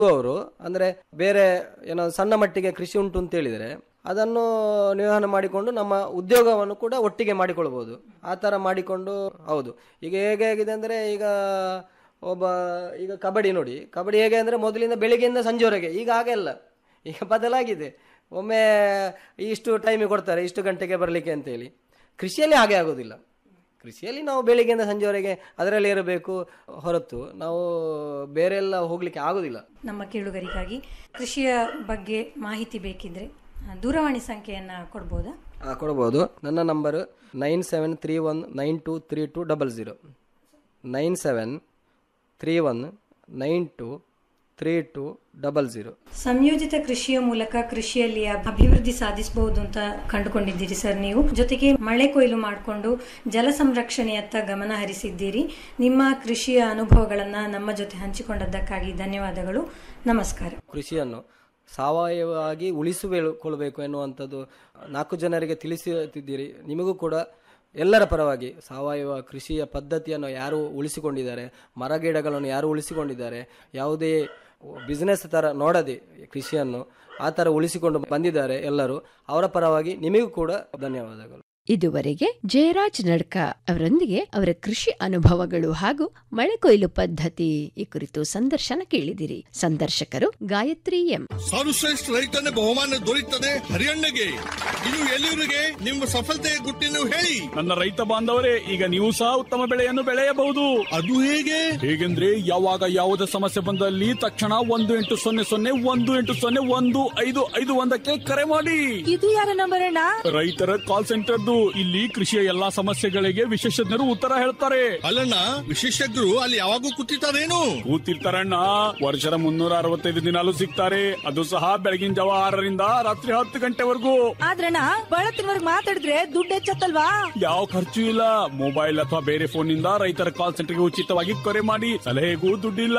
ಅವರು ಅಂದ್ರೆ ಬೇರೆ ಏನೋ ಸಣ್ಣ ಮಟ್ಟಿಗೆ ಕೃಷಿ ಉಂಟು ಅಂತ ಹೇಳಿದರೆ ಅದನ್ನು ನಿರ್ವಹಣೆ ಮಾಡಿಕೊಂಡು ನಮ್ಮ ಉದ್ಯೋಗವನ್ನು ಕೂಡ ಒಟ್ಟಿಗೆ ಮಾಡಿಕೊಳ್ಬೋದು ಆ ಥರ ಮಾಡಿಕೊಂಡು ಹೌದು ಈಗ ಹೇಗೆ ಆಗಿದೆ ಅಂದರೆ ಈಗ ಒಬ್ಬ ಈಗ ಕಬಡ್ಡಿ ನೋಡಿ ಕಬಡ್ಡಿ ಹೇಗೆ ಅಂದರೆ ಮೊದಲಿಂದ ಬೆಳಿಗ್ಗೆಯಿಂದ ಸಂಜೆವರೆಗೆ ಈಗ ಹಾಗೆಲ್ಲ ಈಗ ಬದಲಾಗಿದೆ ಒಮ್ಮೆ ಇಷ್ಟು ಟೈಮಿಗೆ ಕೊಡ್ತಾರೆ ಇಷ್ಟು ಗಂಟೆಗೆ ಬರಲಿಕ್ಕೆ ಅಂತೇಳಿ ಕೃಷಿಯಲ್ಲಿ ಹಾಗೆ ಆಗೋದಿಲ್ಲ ಕೃಷಿಯಲ್ಲಿ ನಾವು ಬೆಳಿಗ್ಗೆಯಿಂದ ಸಂಜೆವರೆಗೆ ಅದರಲ್ಲಿ ಇರಬೇಕು ಹೊರತು ನಾವು ಬೇರೆ ಎಲ್ಲ ಹೋಗ್ಲಿಕ್ಕೆ ಆಗೋದಿಲ್ಲ ನಮ್ಮ ಕೇಳುಗರಿಗಾಗಿ ಕೃಷಿಯ ಬಗ್ಗೆ ಮಾಹಿತಿ ಬೇಕಿದ್ರೆ ಆ, ದೂರವಾಣಿ ಸಂಖ್ಯೆಯನ್ನು ಕೊಡ್ಬೋದಾ ಆ, ಕೊಡ್ಬೋದು ನನ್ನ number nine seven three one nine two three two double zero nine seven three one nine two three two double zero ಸಂಯೋಜಿತ ಕೃಷಿಯ ಮೂಲಕ ಕೃಷಿಯಲ್ಲಿ ಅಭಿವೃದ್ಧಿ ಸಾಧಿಸಬಹುದು ಅಂತ ಕಂಡುಕೊಂಡಿದ್ದೀರಿ ಸರ್ ನೀವು ಜೊತೆಗೆ ಮಳೆ ಕೊಯ್ಲು ಮಾಡಿಕೊಂಡು ಜಲ ಸಂರಕ್ಷಣೆಯತ್ತ ಗಮನ ಹರಿಸಿದ್ದೀರಿ ನಿಮ್ಮ ಕೃಷಿಯ ಅನುಭವಗಳನ್ನು ನಮ್ಮ ಜೊತೆ ಹಂಚಿಕೊಂಡದ್ದಕ್ಕಾಗಿ ಧನ್ಯವಾದಗಳು ನಮಸ್ಕಾರ ಕೃಷಿಯನ್ನು ಸಾವಯವವಾಗಿ ಉಳಿಸಿಕೊಳ್ಳಬೇಕು ಎನ್ನುವಂಥದ್ದು ನಾಲ್ಕು ಜನರಿಗೆ ತಿಳಿಸುತ್ತಿದ್ದೀರಿ ನಿಮಗೂ ಕೂಡ ಎಲ್ಲರ ಪರವಾಗಿ ಸಾವಯವ ಕೃಷಿಯ ಪದ್ಧತಿಯನ್ನು ಯಾರು ಉಳಿಸಿಕೊಂಡಿದ್ದಾರೆ ಮರಗಿಡಗಳನ್ನು ಯಾರು ಉಳಿಸಿಕೊಂಡಿದ್ದಾರೆ ಯಾವುದೇ ಬಿಸ್ನೆಸ್ ಥರ ನೋಡದೆ ಕೃಷಿಯನ್ನು ಆ ಥರ ಉಳಿಸಿಕೊಂಡು ಬಂದಿದ್ದಾರೆ ಎಲ್ಲರೂ ಅವರ ಪರವಾಗಿ ನಿಮಗೂ ಕೂಡ ಧನ್ಯವಾದಗಳು ಇದುವರೆಗೆ ಜಯರಾಜ್ ನಡ್ಕ ಅವರೊಂದಿಗೆ ಅವರ ಕೃಷಿ ಅನುಭವಗಳು ಹಾಗೂ ಮಳೆ ಕೊಯ್ಲು ಪದ್ಧತಿ ಈ ಕುರಿತು ಸಂದರ್ಶನ ಕೇಳಿದಿರಿ ಸಂದರ್ಶಕರು ಗಾಯತ್ರಿ ಎಂ ಸರ್ವಶ್ರೇಷ್ಠ ರೈತನ ಬಹುಮಾನ ದೊರೆಯುತ್ತದೆ ಹರಿಯಣ್ಣಗೆ ಇನ್ನು ಎಲ್ಲಿವರಿಗೆ ನಿಮ್ಮ ಸಫಲತೆಯ ಗುಟ್ಟಿನ ಹೇಳಿ ನನ್ನ ರೈತ ಬಾಂಧವರೇ ಈಗ ನೀವು ಸಹ ಉತ್ತಮ ಬೆಳೆಯನ್ನು ಬೆಳೆಯಬಹುದು ಅದು ಹೇಗೆ ಹೇಗೆಂದ್ರೆ ಯಾವಾಗ ಯಾವುದೇ ಸಮಸ್ಯೆ ಬಂದಲ್ಲಿ ತಕ್ಷಣ ಒಂದು ಎಂಟು ಸೊನ್ನೆ ಸೊನ್ನೆ ಒಂದು ಎಂಟು ಸೊನ್ನೆ ಒಂದು ಐದು ಐದು ಒಂದಕ್ಕೆ ಕರೆ ಮಾಡಿ ಇದು ಯಾರ ನಂಬರ್ ಅಣ್ಣ ರೈತರ ಕಾಲ್ ಸೆಂಟರ್ದು ಇಲ್ಲಿ ಕೃಷಿಯ ಎಲ್ಲಾ ಸಮಸ್ಯೆಗಳಿಗೆ ವಿಶೇಷಜ್ಞರು ಉತ್ತರ ಹೇಳ್ತಾರೆ ಅಲ್ಲಣ್ಣ ವಿಶೇಷಜ್ಞರು ಅಲ್ಲಿ ಯಾವಾಗೂ ಕೂತಿರ್ತಾರೇನು ಕೂತಿರ್ತಾರಣ್ಣ ವರ್ಷದ ಮುನ್ನೂರ ಅರವತ್ತೈದು ದಿನಾಲು ಸಿಗ್ತಾರೆ ಅದು ಸಹ ಬೆಳಗಿನ ಜಾವ ಆರರಿಂದ ರಾತ್ರಿ ಹತ್ತು ಗಂಟೆವರೆಗೂ ಆದ್ರಣ್ಣ ಬಳತ್ತಿನವರ್ಗ್ ಮಾತಾಡಿದ್ರೆ ದುಡ್ಡು ಹೆಚ್ಚತ್ತಲ್ವಾ ಯಾವ ಖರ್ಚು ಇಲ್ಲ ಮೊಬೈಲ್ ಅಥವಾ ಬೇರೆ ಫೋನ್ ನಿಂದ ರೈತರ ಕಾಲ್ ಸೆಂಟರ್ಗೆ ಉಚಿತವಾಗಿ ಕರೆ ಮಾಡಿ ಸಲಹೆಗೂ ದುಡ್ಡಿಲ್ಲ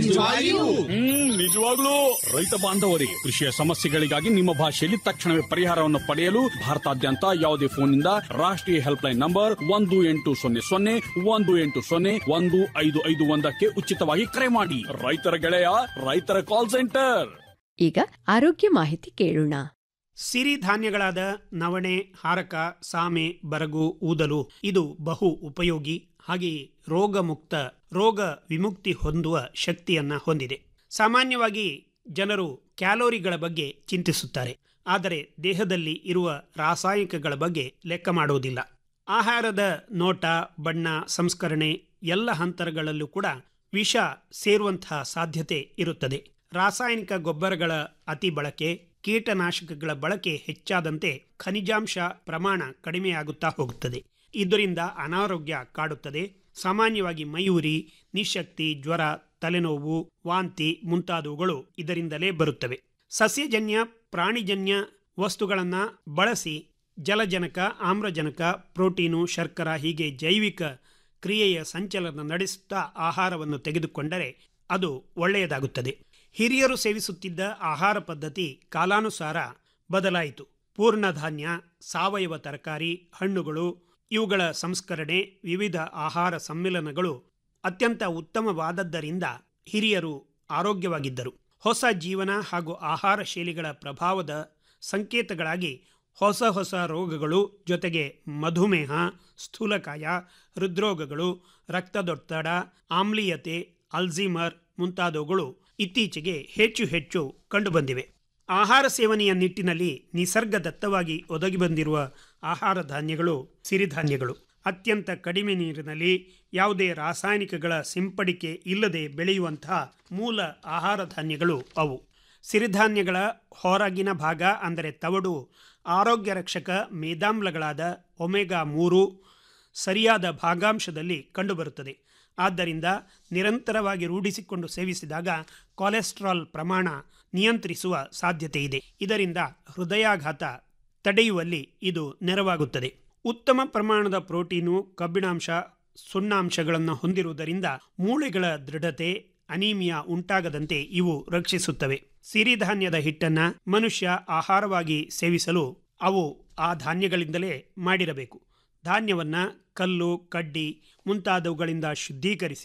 ಹ್ಮ್ ನಿಜವಾಗ್ಲೂ ರೈತ ಬಾಂಧವರಿಗೆ ಕೃಷಿಯ ಸಮಸ್ಯೆಗಳಿಗಾಗಿ ನಿಮ್ಮ ಭಾಷೆಯಲ್ಲಿ ತಕ್ಷಣವೇ ಪರಿಹಾರವನ್ನು ಪಡೆಯಲು ಭಾರತಾದ್ಯಂತ ಯಾವುದೇ ಫೋನ್ನಿಂದ ರಾಷ್ಟ್ರೀಯ ಹೆಲ್ಪ್ ಲೈನ್ ನಂಬರ್ ಒಂದು ಎಂಟು ಸೊನ್ನೆ ಸೊನ್ನೆ ಒಂದು ಎಂಟು ಸೊನ್ನೆ ಒಂದು ಐದು ಐದು ಒಂದಕ್ಕೆ ಉಚಿತವಾಗಿ ಕರೆ ಮಾಡಿ ರೈತರ ಗೆಳೆಯ ರೈತರ ಕಾಲ್ ಸೆಂಟರ್ ಈಗ ಆರೋಗ್ಯ ಮಾಹಿತಿ ಕೇಳೋಣ ಸಿರಿಧಾನ್ಯಗಳಾದ ನವಣೆ ಹಾರಕ ಸಾಮೆ ಬರಗು ಊದಲು ಇದು ಬಹು ಉಪಯೋಗಿ ಹಾಗೆಯೇ ರೋಗಮುಕ್ತ ರೋಗ ವಿಮುಕ್ತಿ ಹೊಂದುವ ಶಕ್ತಿಯನ್ನ ಹೊಂದಿದೆ ಸಾಮಾನ್ಯವಾಗಿ ಜನರು ಕ್ಯಾಲೋರಿಗಳ ಬಗ್ಗೆ ಚಿಂತಿಸುತ್ತಾರೆ ಆದರೆ ದೇಹದಲ್ಲಿ ಇರುವ ರಾಸಾಯನಿಕಗಳ ಬಗ್ಗೆ ಲೆಕ್ಕ ಮಾಡುವುದಿಲ್ಲ ಆಹಾರದ ನೋಟ ಬಣ್ಣ ಸಂಸ್ಕರಣೆ ಎಲ್ಲ ಹಂತಗಳಲ್ಲೂ ಕೂಡ ವಿಷ ಸೇರುವಂತಹ ಸಾಧ್ಯತೆ ಇರುತ್ತದೆ ರಾಸಾಯನಿಕ ಗೊಬ್ಬರಗಳ ಅತಿ ಬಳಕೆ ಕೀಟನಾಶಕಗಳ ಬಳಕೆ ಹೆಚ್ಚಾದಂತೆ ಖನಿಜಾಂಶ ಪ್ರಮಾಣ ಕಡಿಮೆಯಾಗುತ್ತಾ ಹೋಗುತ್ತದೆ ಇದರಿಂದ ಅನಾರೋಗ್ಯ ಕಾಡುತ್ತದೆ ಸಾಮಾನ್ಯವಾಗಿ ಮಯೂರಿ ನಿಶಕ್ತಿ ಜ್ವರ ತಲೆನೋವು ವಾಂತಿ ಮುಂತಾದವುಗಳು ಇದರಿಂದಲೇ ಬರುತ್ತವೆ ಸಸ್ಯಜನ್ಯ ಪ್ರಾಣಿಜನ್ಯ ವಸ್ತುಗಳನ್ನು ಬಳಸಿ ಜಲಜನಕ ಆಮ್ಲಜನಕ ಪ್ರೋಟೀನು ಶರ್ಕರ ಹೀಗೆ ಜೈವಿಕ ಕ್ರಿಯೆಯ ಸಂಚಲನ ನಡೆಸುತ್ತಾ ಆಹಾರವನ್ನು ತೆಗೆದುಕೊಂಡರೆ ಅದು ಒಳ್ಳೆಯದಾಗುತ್ತದೆ ಹಿರಿಯರು ಸೇವಿಸುತ್ತಿದ್ದ ಆಹಾರ ಪದ್ಧತಿ ಕಾಲಾನುಸಾರ ಬದಲಾಯಿತು ಪೂರ್ಣಧಾನ್ಯ ಸಾವಯವ ತರಕಾರಿ ಹಣ್ಣುಗಳು ಇವುಗಳ ಸಂಸ್ಕರಣೆ ವಿವಿಧ ಆಹಾರ ಸಮ್ಮಿಲನಗಳು ಅತ್ಯಂತ ಉತ್ತಮವಾದದ್ದರಿಂದ ಹಿರಿಯರು ಆರೋಗ್ಯವಾಗಿದ್ದರು ಹೊಸ ಜೀವನ ಹಾಗೂ ಆಹಾರ ಶೈಲಿಗಳ ಪ್ರಭಾವದ ಸಂಕೇತಗಳಾಗಿ ಹೊಸ ಹೊಸ ರೋಗಗಳು ಜೊತೆಗೆ ಮಧುಮೇಹ ಸ್ಥೂಲಕಾಯ ಹೃದ್ರೋಗಗಳು ರಕ್ತದೊತ್ತಡ ಆಮ್ಲೀಯತೆ ಅಲ್ಝೀಮರ್ ಮುಂತಾದವುಗಳು ಇತ್ತೀಚೆಗೆ ಹೆಚ್ಚು ಹೆಚ್ಚು ಕಂಡುಬಂದಿವೆ ಆಹಾರ ಸೇವನೆಯ ನಿಟ್ಟಿನಲ್ಲಿ ನಿಸರ್ಗದತ್ತವಾಗಿ ಒದಗಿ ಬಂದಿರುವ ಆಹಾರ ಧಾನ್ಯಗಳು ಸಿರಿಧಾನ್ಯಗಳು ಅತ್ಯಂತ ಕಡಿಮೆ ನೀರಿನಲ್ಲಿ ಯಾವುದೇ ರಾಸಾಯನಿಕಗಳ ಸಿಂಪಡಿಕೆ ಇಲ್ಲದೆ ಬೆಳೆಯುವಂತಹ ಮೂಲ ಆಹಾರ ಧಾನ್ಯಗಳು ಅವು ಸಿರಿಧಾನ್ಯಗಳ ಹೊರಗಿನ ಭಾಗ ಅಂದರೆ ತವಡು ಆರೋಗ್ಯ ರಕ್ಷಕ ಮೇದಾಮ್ಲಗಳಾದ ಒಮೆಗಾ ಮೂರು ಸರಿಯಾದ ಭಾಗಾಂಶದಲ್ಲಿ ಕಂಡುಬರುತ್ತದೆ ಆದ್ದರಿಂದ ನಿರಂತರವಾಗಿ ರೂಢಿಸಿಕೊಂಡು ಸೇವಿಸಿದಾಗ ಕೊಲೆಸ್ಟ್ರಾಲ್ ಪ್ರಮಾಣ ನಿಯಂತ್ರಿಸುವ ಸಾಧ್ಯತೆ ಇದೆ ಇದರಿಂದ ಹೃದಯಾಘಾತ ತಡೆಯುವಲ್ಲಿ ಇದು ನೆರವಾಗುತ್ತದೆ ಉತ್ತಮ ಪ್ರಮಾಣದ ಪ್ರೋಟೀನು ಕಬ್ಬಿಣಾಂಶ ಸುಣ್ಣಾಂಶಗಳನ್ನು ಹೊಂದಿರುವುದರಿಂದ ಮೂಳೆಗಳ ದೃಢತೆ ಅನೀಮಿಯಾ ಉಂಟಾಗದಂತೆ ಇವು ರಕ್ಷಿಸುತ್ತವೆ ಸಿರಿಧಾನ್ಯದ ಹಿಟ್ಟನ್ನ ಮನುಷ್ಯ ಆಹಾರವಾಗಿ ಸೇವಿಸಲು ಅವು ಆ ಧಾನ್ಯಗಳಿಂದಲೇ ಮಾಡಿರಬೇಕು ಧಾನ್ಯವನ್ನ ಕಲ್ಲು ಕಡ್ಡಿ ಮುಂತಾದವುಗಳಿಂದ ಶುದ್ಧೀಕರಿಸಿ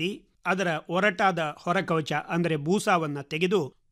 ಅದರ ಒರಟಾದ ಹೊರಕವಚ ಅಂದರೆ ಬೂಸಾವನ್ನ ತೆಗೆದು